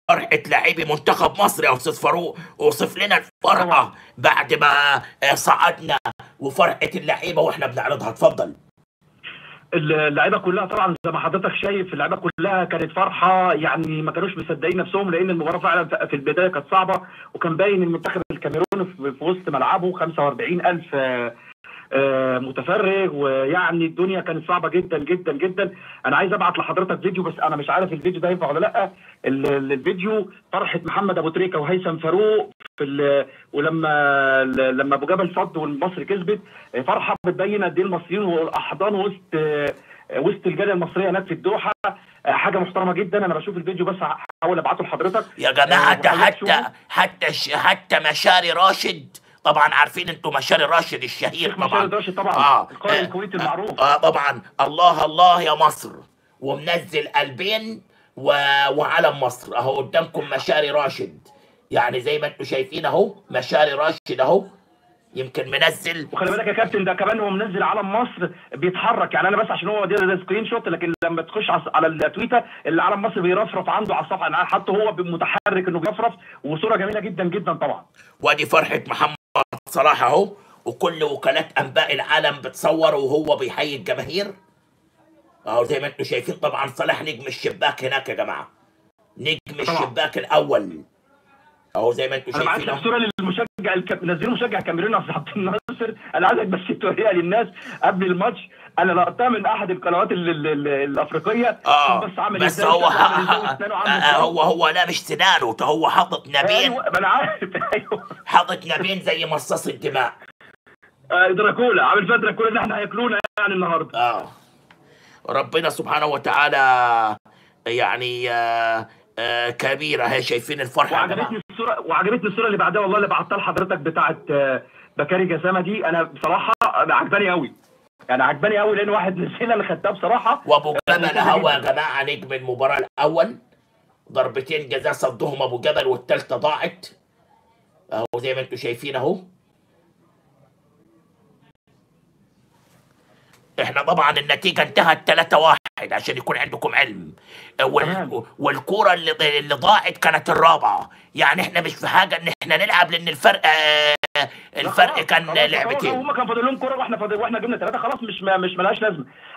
فرحة لاعبي منتخب مصر يا أستاذ فاروق اوصف لنا الفرحة طبعا بعد ما آه، صعدنا وفرحة اللعيبة وإحنا بنعرضها اتفضل اللعيبه كلها طبعا زي ما حضرتك شايف اللعيبه كلها كانت فرحه يعني ما كانوش مصدقين نفسهم لان المباراه فعلا في البدايه كانت صعبه وكان باين المنتخب الكاميروني في في وسط ملعبه 45000 آه، آه، متفرج ويعني الدنيا كانت صعبه جدا جدا جدا انا عايز ابعت لحضرتك فيديو بس انا مش عارف الفيديو ده ينفع ولا لا ال- ال- الفيديو فرحه محمد ابو تريكه وهيثم فاروق في ال- ولما لما ابو جبل صد والمصري كسبت فرحه بتبين قد ايه المصريين والاحضان وسط وسط الجاليه المصريه هناك في الدوحه حاجه محترمه جدا انا بشوف الفيديو بس هحاول ابعته لحضرتك يا جماعة ده وحضرتك حتى شوفه. حتى ش- حتى مشاري راشد طبعا عارفين انتوا مشاري راشد الشهير الشيخ طبعا مشاري راشد طبعا اه القائد آه، الكويتي المعروف اه طبعا الله الله يا مصر ومنزل قلبين و... وعلم مصر اهو قدامكم مشاري راشد يعني زي ما انتوا شايفين اهو مشاري راشد اهو يمكن منزل وخلي بالك يا كابتن ده كمان هو منزل علم مصر بيتحرك يعني انا بس عشان هو ده, ده سكرين شوت لكن لما تخش على على التويتر اللي علم مصر بيرفرف عنده على الصفحه يعني حتى هو متحرك انه بيرفرف وصوره جميله جدا جدا طبعا وادي فرحة محمد صلاح اهو وكل وكالات انباء العالم بتصور وهو بيحيي الجماهير اهو زي ما انتوا شايفين طبعا صلاح نجم الشباك هناك يا جماعة نجم طبعا. الشباك الاول اهو زي ما انتوا انا معاك شايفين اهو الصوره للمشجع الك... نزلوا مشجع كاميروني عبد عبد الناصر انا عايزك بس توريها للناس قبل الماتش انا لقطتها من احد القنوات ال... ال... ال... الافريقيه اه شوف بس عامل بس ازاي هو شوف ح... عامل ازاي ح... واسنانه عامل آه، ازاي. هو هو لا مش سنانه ده هو حاطط نبين ايوه ما انا عارف ايوه حاطط نبين زي مصاص الدماء آه، دراكولا عامل فيها دراكولا ان احنا هياكلونا يعني النهارده اه ربنا سبحانه وتعالى يعني آه آه كبيرة هي شايفين الفرحة يا جماعة وعجبتني الصوره وعجبتني الصوره اللي بعدها والله اللي بعتها لحضرتك بتاعه آه، بكاري جسامه دي انا بصراحه عجباني قوي يعني عجباني قوي لان واحد من السنه اللي خدتها بصراحه وابو جبل ممتازة هو يا جداً. جماعة نجم المباراة الأول ضربتين جزاء صدهم أبو جبل والتالتة ضاعت أهو زي ما أنتم شايفين أهو احنا طبعا النتيجة انتهت 3 واحد عشان يكون عندكم علم وال... تمام. والكرة اللي اللي ضاعت كانت الرابعة يعني احنا مش في حاجة ان احنا نلعب لان الفرق آه، الفرق خلاص، كان خلاص، لعبتين هم كان فاضل لهم كوره واحنا فاضل واحنا جبنا ثلاثه خلاص مش مش ملهاش لازمه